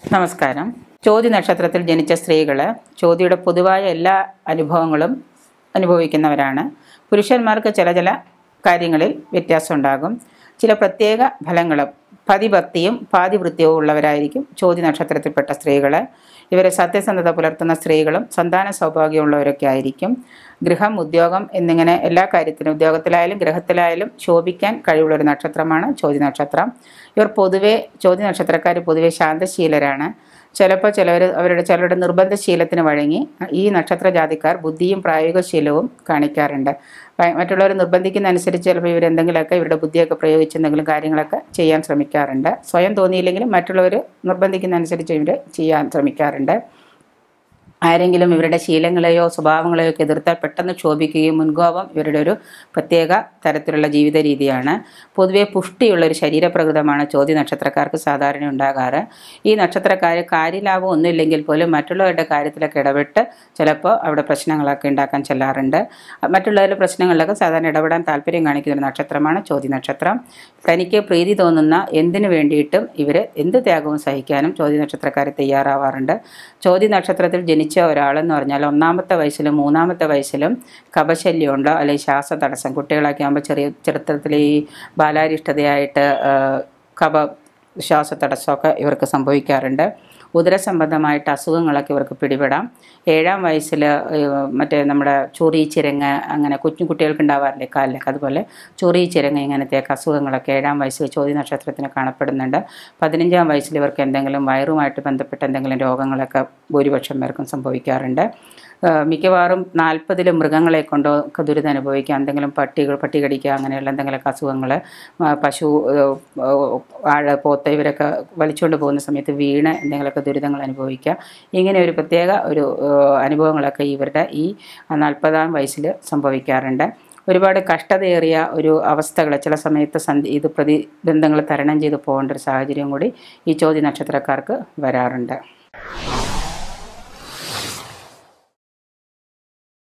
നമസ്കാരം ചോതി നക്ഷത്രത്തിൽ ജനിച്ച സ്ത്രീകൾ ചോതിയുടെ പൊതുവായ എല്ലാ അനുഭവങ്ങളും അനുഭവിക്കുന്നവരാണ് പുരുഷന്മാർക്ക് ചില ചില കാര്യങ്ങളിൽ വ്യത്യാസം ഉണ്ടാകും ചില പ്രത്യേക ഫലങ്ങളും പതിഭക്തിയും പാതിവൃത്യവും ഉള്ളവരായിരിക്കും ചോതി നക്ഷത്രത്തിൽപ്പെട്ട സ്ത്രീകൾ ഇവരെ സത്യസന്ധത പുലർത്തുന്ന സ്ത്രീകളും സന്താന സൗഭാഗ്യമുള്ളവരൊക്കെ ആയിരിക്കും ഗൃഹം ഉദ്യോഗം എന്നിങ്ങനെ എല്ലാ കാര്യത്തിലും ഉദ്യോഗത്തിലായാലും ഗ്രഹത്തിലായാലും ശോഭിക്കാൻ കഴിവുള്ള ഒരു നക്ഷത്രമാണ് ചോതി നക്ഷത്രം ഇവർ പൊതുവെ ചോതി നക്ഷത്രക്കാർ പൊതുവെ ശാന്തശീലരാണ് ചിലപ്പോൾ ചിലവർ അവരുടെ ചിലരുടെ നിർബന്ധശീലത്തിന് വഴങ്ങി ഈ നക്ഷത്ര ജാതിക്കാർ ബുദ്ധിയും പ്രായോഗികശീലവും കാണിക്കാറുണ്ട് പ- മറ്റുള്ളവർ നിർബന്ധിക്കുന്ന അനുസരിച്ച് ചിലപ്പോൾ ഇവരെന്തെങ്കിലുമൊക്കെ ഇവരുടെ ബുദ്ധിയൊക്കെ പ്രയോഗിച്ച് എന്തെങ്കിലും കാര്യങ്ങളൊക്കെ ചെയ്യാൻ ശ്രമിക്കാറുണ്ട് സ്വയം തോന്നിയില്ലെങ്കിലും മറ്റുള്ളവർ നിർബന്ധിക്കുന്ന അനുസരിച്ച് ഇവർ ചെയ്യാൻ ശ്രമിക്കാറുണ്ട് ആരെങ്കിലും ഇവരുടെ ശീലങ്ങളെയോ സ്വഭാവങ്ങളെയോ ഒക്കെ എതിർത്താൽ പെട്ടെന്ന് ക്ഷോഭിക്കുകയും മുൻകോപം ഇവരുടെ ഒരു പ്രത്യേക തരത്തിലുള്ള ജീവിത രീതിയാണ് പൊതുവെ പുഷ്ടിയുള്ള ഒരു ശരീരപ്രകൃതമാണ് ചോദ്യ നക്ഷത്രക്കാർക്ക് സാധാരണ ഉണ്ടാകാറ് ഈ നക്ഷത്രക്കാർ കാര്യലാഭം ഒന്നുമില്ലെങ്കിൽ പോലും മറ്റുള്ളവരുടെ കാര്യത്തിലൊക്കെ ഇടപെട്ട് ചിലപ്പോൾ അവിടെ പ്രശ്നങ്ങളൊക്കെ ഉണ്ടാക്കാൻ ചെല്ലാറുണ്ട് മറ്റുള്ളവരുടെ പ്രശ്നങ്ങളിലൊക്കെ സാധാരണ ഇടപെടാൻ താല്പര്യം കാണിക്കുന്ന ഒരു നക്ഷത്രമാണ് ചോദ്യ നക്ഷത്രം തനിക്ക് പ്രീതി തോന്നുന്ന എന്തിനു വേണ്ടിയിട്ടും ഇവർ എന്ത് ത്യാഗവും സഹിക്കാനും ചോദ്യ നക്ഷത്രക്കാർ തയ്യാറാവാറുണ്ട് ചോദ്യ നക്ഷത്രത്തിൽ ജനിച്ച ഒരാളെന്ന് പറഞ്ഞാൽ ഒന്നാമത്തെ വയസ്സിലും മൂന്നാമത്തെ വയസ്സിലും കപശല്യമുണ്ടോ അല്ലെങ്കിൽ ശ്വാസ തടസ്സം കുട്ടികളൊക്കെ ആകുമ്പോൾ ചെറിയ ചെറുപ്പത്തിൽ ഈ ബാലാരിഷ്ടതയായിട്ട് ആ, കപ ശ്വാസതടസ്സമൊക്കെ ഇവർക്ക് സംഭവിക്കാറുണ്ട് ഉദരസംബന്ധമായിട്ട് അസുഖങ്ങളൊക്കെ ഇവർക്ക് പിടിപെടാം ഏഴാം വയസ്സിൽ മറ്റേ നമ്മുടെ ചൊറി ചിരങ്ങ് അങ്ങനെ കുഞ്ഞു കുട്ടികൾക്ക് ഉണ്ടാവാറില്ലേ കാലിലൊക്കെ അതുപോലെ ചൊറി ചിരങ്ങ് ഇങ്ങനത്തെയൊക്കെ അസുഖങ്ങളൊക്കെ ഏഴാം വയസ്സിൽ ചോദ്യ നക്ഷത്രത്തിന് കാണപ്പെടുന്നുണ്ട് പതിനഞ്ചാം വയസ്സിൽ ഇവർക്ക് എന്തെങ്കിലും വയറുമായിട്ട് ബന്ധപ്പെട്ട എന്തെങ്കിലും രോഗങ്ങളൊക്കെ ഭൂരിപക്ഷം പേർക്കും സംഭവിക്കാറുണ്ട് ആ, മിക്കവാറും നാൽപ്പതിൽ മൃഗങ്ങളെ കൊണ്ടോ ഒക്കെ ദുരിതം അനുഭവിക്കുക എന്തെങ്കിലും പട്ടികൾ പട്ടി കടിക്കുക അങ്ങനെയുള്ള എന്തെങ്കിലുമൊക്കെ അസുഖങ്ങൾ പശു ഏഹ്, വാഴ പോത്ത് ഇവരൊക്കെ വലിച്ചുകൊണ്ട് പോകുന്ന സമയത്ത് വീണ് എന്തെങ്കിലുമൊക്കെ ദുരിതങ്ങൾ അനുഭവിക്കുക ഇങ്ങനെ ഒരു പ്രത്യേക ഒരു ഏഹ്, അനുഭവങ്ങളൊക്കെ ഇവരുടെ ഈ നാൽപ്പതാം വയസ്സിൽ സംഭവിക്കാറുണ്ട് ഒരുപാട് കഷ്ടതയേറിയ ഒരു അവസ്ഥകൾ ചില സമയത്ത് സന്ധി ഇത് പ്രതിബന്ധങ്ങൾ തരണം ചെയ്ത് പോകേണ്ട ഒരു സാഹചര്യം കൂടി ഈ ചോദ്യ നക്ഷത്രക്കാർക്ക് വരാറുണ്ട്